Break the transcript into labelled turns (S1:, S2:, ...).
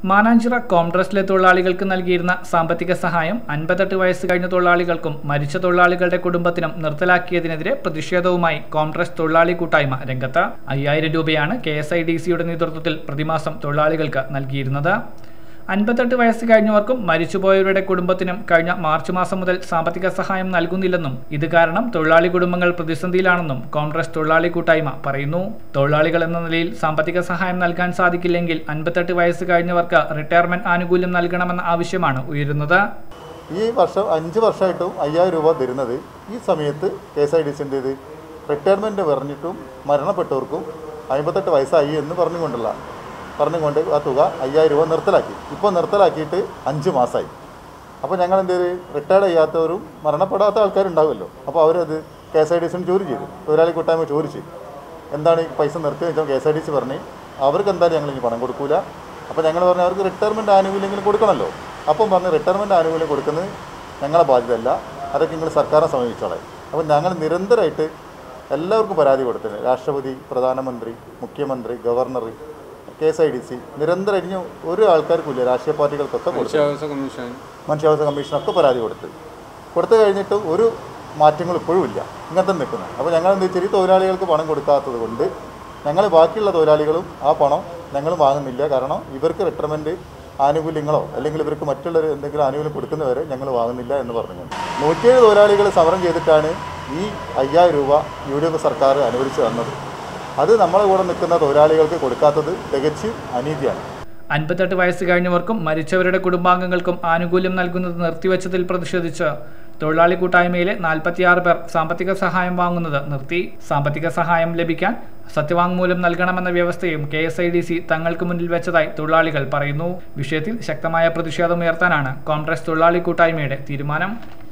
S1: മാനാഞ്ചിറ കോംട്രസ്റ്റിലെ തൊഴിലാളികൾക്ക് നൽകിയിരുന്ന സാമ്പത്തിക സഹായം അൻപത്തെട്ട് വയസ്സ് കഴിഞ്ഞ തൊഴിലാളികൾക്കും മരിച്ച തൊഴിലാളികളുടെ കുടുംബത്തിനും നിർത്തലാക്കിയതിനെതിരെ പ്രതിഷേധവുമായി കോൺഗ്രസ് തൊഴിലാളി കൂട്ടായ്മ രംഗത്ത് അയ്യായിരം രൂപയാണ് കെ എസ് ഐ ഡി സിയുടെ നേതൃത്വത്തിൽ പ്രതിമാസം തൊഴിലാളികൾക്ക് നൽകിയിരുന്നത് അൻപത്തെട്ട് വയസ്സ് കഴിഞ്ഞവർക്കും മരിച്ചുപോയവരുടെ കുടുംബത്തിനും കഴിഞ്ഞ മാർച്ച് മാസം മുതൽ സാമ്പത്തിക സഹായം നൽകുന്നില്ലെന്നും ഇത് കാരണം തൊഴിലാളി കുടുംബങ്ങൾ പ്രതിസന്ധിയിലാണെന്നും കോൺഗ്രസ് തൊഴിലാളി കൂട്ടായ്മ പറയുന്നു തൊഴിലാളികൾ എന്ന നിലയിൽ സാമ്പത്തിക സഹായം നൽകാൻ സാധിക്കില്ലെങ്കിൽ അൻപത്തെട്ട് വയസ്സ് കഴിഞ്ഞവർക്ക് റിട്ടയർമെന്റ് ആനുകൂല്യം നൽകണമെന്ന ആവശ്യമാണ് ഉയരുന്നത്
S2: ഈ വർഷം അഞ്ച് വർഷമായിട്ടും അയ്യായിരം രൂപ തരുന്നത് ഈ സമയത്ത് കെ എസ് ഐ ഡി സിൻ്റെ ഇത് റിട്ടയർമെൻറ്റ് പറഞ്ഞിട്ടും മരണപ്പെട്ടവർക്കും അമ്പത്തെട്ട് വയസ്സായി എന്ന് പറഞ്ഞുകൊണ്ടുള്ള പറഞ്ഞുകൊണ്ട് ആ തുക അയ്യായിരം രൂപ നിർത്തലാക്കി ഇപ്പോൾ നിർത്തലാക്കിയിട്ട് അഞ്ച് മാസമായി അപ്പോൾ ഞങ്ങൾ എന്ത് ചെയ്ത് റിട്ടയർഡ് ചെയ്യാത്തവരും മരണപ്പെടാത്ത ആൾക്കാരുണ്ടാവുമല്ലോ അപ്പോൾ അവരത് കെ എസ് ഐ ഡി സിന് ചോദ്യം ചെയ്തു തൊഴിലാളി കൂട്ടായ്മ ചോദിച്ചു എന്താണ് ഈ പൈസ നിർത്തി വെച്ചാൽ K S I D C പറഞ്ഞ് അവർക്ക് എന്തായാലും ഞങ്ങൾ ഇനി പണം കൊടുക്കൂല അപ്പോൾ ഞങ്ങൾ പറഞ്ഞു അവർക്ക് റിട്ടയർമെൻറ്റ് ആനുകൂല്യങ്ങൾ കൊടുക്കണമല്ലോ അപ്പം പറഞ്ഞ് റിട്ടയർമെൻറ്റ് ആനുകൂല്യം കൊടുക്കുന്നത് ഞങ്ങളെ ബാധ്യതയല്ല അതൊക്കെ നിങ്ങൾ സർക്കാരിനെ സമീപിച്ചോളെ അപ്പോൾ ഞങ്ങൾ നിരന്തരമായിട്ട് എല്ലാവർക്കും പരാതി കൊടുത്തിന് രാഷ്ട്രപതി പ്രധാനമന്ത്രി മുഖ്യമന്ത്രി governor K S I D C നിരന്തരം ഇനി ഒരു ആൾക്കാർക്കില്ല രാഷ്ട്രീയ പാർട്ടികൾക്കൊക്കെ കൊടുത്തു
S3: മനുഷ്യാവകാശ കമ്മീഷൻ
S2: മനുഷ്യാവകാശ കമ്മീഷനൊക്കെ പരാതി കൊടുത്ത് കൊടുത്തു കഴിഞ്ഞിട്ട് ഒരു മാറ്റങ്ങൾ ഇപ്പോഴും ഇല്ല ഇങ്ങനത്തെ നിൽക്കുന്നത് അപ്പോൾ ഞങ്ങൾ എന്താ വെച്ചാൽ ഈ തൊഴിലാളികൾക്ക് പണം കൊടുക്കാത്തത് കൊണ്ട് ഞങ്ങൾ ബാക്കിയുള്ള തൊഴിലാളികളും ആ പണം ഞങ്ങൾ വാങ്ങുന്നില്ല കാരണം ഇവർക്ക് റിട്ടയർമെൻറ്റ് ആനുകൂല്യങ്ങളോ അല്ലെങ്കിൽ ഇവർക്ക് മറ്റുള്ള എന്തെങ്കിലും ആനുകൂല്യം കൊടുക്കുന്നവരെ ഞങ്ങൾ വാങ്ങുന്നില്ല എന്ന് പറഞ്ഞുകൊണ്ട് നൂറ്റിയേഴ് തൊഴിലാളികൾ സമരം ചെയ്തിട്ടാണ് ഈ അയ്യായിരം രൂപ യു ഡി എഫ് സർക്കാർ അനുവദിച്ച് തന്നത് അത് നമ്മളെ കൂടെ നിൽക്കുന്ന തൊഴിലാളികൾക്ക് കൊടുക്കാത്തത് തികച്ചും അനീതിയാണ്
S1: അൻപത്തെട്ട് വയസ്സ് കഴിഞ്ഞവർക്കും മരിച്ചവരുടെ കുടുംബാംഗങ്ങൾക്കും ആനുകൂല്യം നൽകുന്നത് നിർത്തിവച്ചതിൽ പ്രതിഷേധിച്ച് തൊഴിലാളി കൂട്ടായ്മയിലെ നാൽപ്പത്തിയാറ് പേർ സാമ്പത്തിക സഹായം വാങ്ങുന്നത് നിർത്തി സാമ്പത്തിക സഹായം ലഭിക്കാൻ സത്യവാങ്മൂലം നൽകണമെന്ന വ്യവസ്ഥയും K S I D C തങ്ങൾക്ക് മുന്നിൽ വെച്ചതായി തൊഴിലാളികൾ പറയുന്നു വിഷയത്തിൽ ശക്തമായ പ്രതിഷേധമുയർത്താനാണ് കോൺഗ്രസ് തൊഴിലാളി കൂട്ടായ്മയുടെ തീരുമാനം